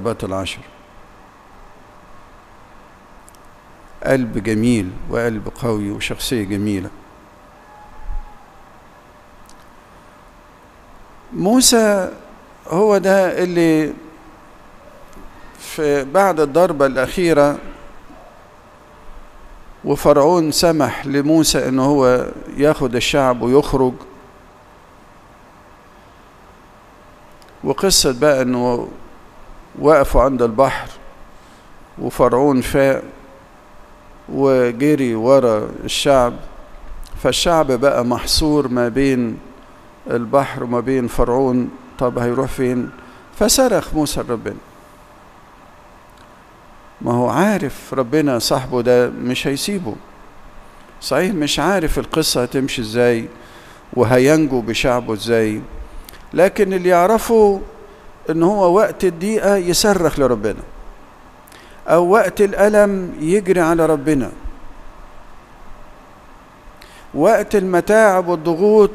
الضربات العشر قلب جميل وقلب قوي وشخصية جميلة موسى هو ده اللي في بعد الضربة الأخيرة وفرعون سمح لموسى ان هو ياخد الشعب ويخرج وقصة بقى انه وقفوا عند البحر وفرعون فاق وجري ورا الشعب فالشعب بقى محصور ما بين البحر وما بين فرعون طب هيروح فين فصرخ موسى لربنا ما هو عارف ربنا صاحبه ده مش هيسيبه صحيح مش عارف القصة هتمشي ازاي وهينجو بشعبه ازاي لكن اللي يعرفه ان هو وقت الضيقة يصرخ لربنا او وقت الألم يجري على ربنا وقت المتاعب والضغوط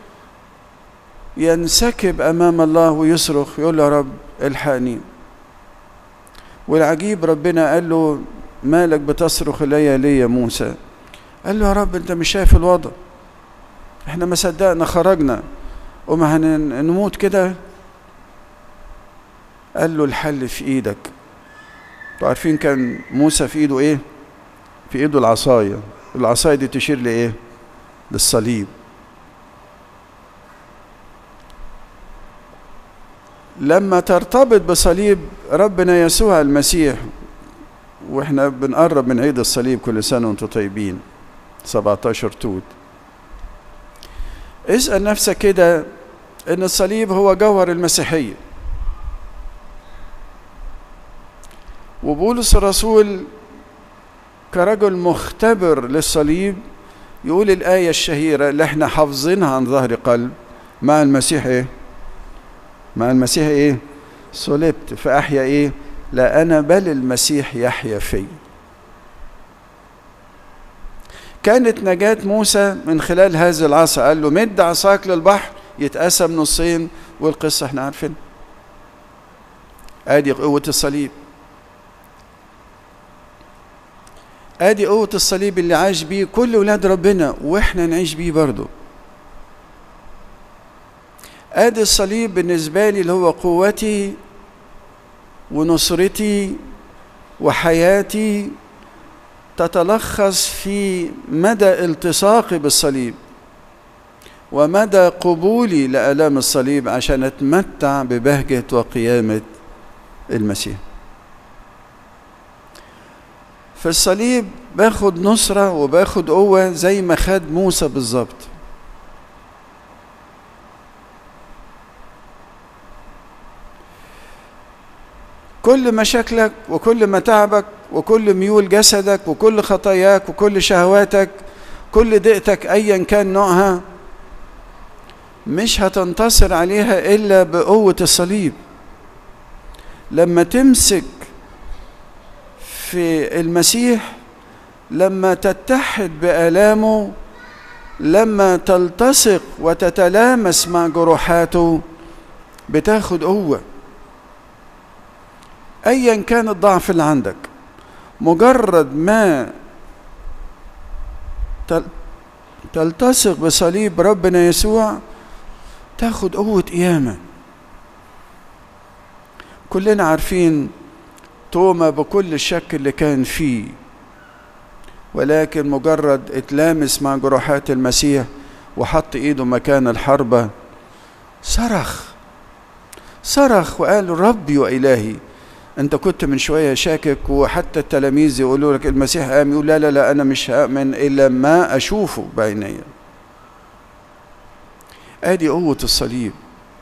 ينسكب امام الله ويصرخ يقول له يا رب الحقني والعجيب ربنا قال له مالك بتصرخ الي ليه يا موسى قال له يا رب انت مش شايف الوضع احنا ما صدقنا خرجنا وما هنموت كده قال له الحل في ايدك انتوا عارفين كان موسى في ايده ايه في ايده العصايه العصايه دي تشير لايه للصليب لما ترتبط بصليب ربنا يسوع المسيح واحنا بنقرب من عيد الصليب كل سنه وانتم طيبين 17 توت اسال نفسك كده ان الصليب هو جوهر المسيحيه وبولس الرسول كرجل مختبر للصليب يقول الآية الشهيرة اللي احنا حافظينها عن ظهر قلب مع المسيح ايه مع المسيح ايه صلبت فأحيا ايه لا أنا بل المسيح يحيا في كانت نجاة موسى من خلال هذه العصا قال له مد عصاك للبحر يتقسم نصين والقصة احنا عارفين ادي قوة الصليب ادي قوة الصليب اللي عاش بيه كل ولاد ربنا واحنا نعيش بيه برضه ادي الصليب بالنسبة لي اللي هو قوتي ونصرتي وحياتي تتلخص في مدى التصاقي بالصليب ومدى قبولي لآلام الصليب عشان أتمتع ببهجة وقيامة المسيح في الصليب باخد نصرة وباخد قوة زي ما خد موسى بالظبط كل مشاكلك وكل متاعبك وكل ميول جسدك وكل خطاياك وكل شهواتك كل ضيقتك ايا كان نوعها مش هتنتصر عليها الا بقوة الصليب لما تمسك في المسيح لما تتحد بآلامه لما تلتصق وتتلامس مع جروحاته بتاخد قوة ايا كان الضعف اللي عندك مجرد ما تلتصق بصليب ربنا يسوع تاخد قوة قيامة كلنا عارفين توما بكل الشك اللي كان فيه ولكن مجرد اتلامس مع جروحات المسيح وحط ايده مكان الحربة صرخ صرخ وقال ربي وإلهي انت كنت من شوية شاكك وحتى التلاميذ يقولوا لك المسيح قام يقول لا لا لا انا مش هامن الا ما اشوفه بعيني ادي قوة الصليب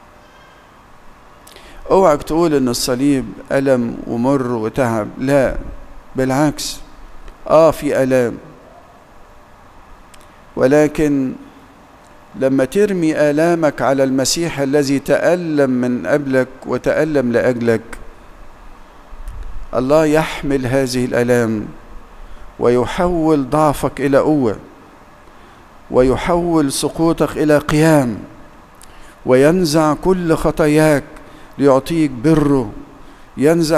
اوعك تقول ان الصليب الم ومر وتعب لا بالعكس اه في الام ولكن لما ترمي الامك على المسيح الذي تالم من قبلك وتالم لاجلك الله يحمل هذه الالام ويحول ضعفك الى قوه ويحول سقوطك الى قيام وينزع كل خطاياك ليعطيك بره ينزع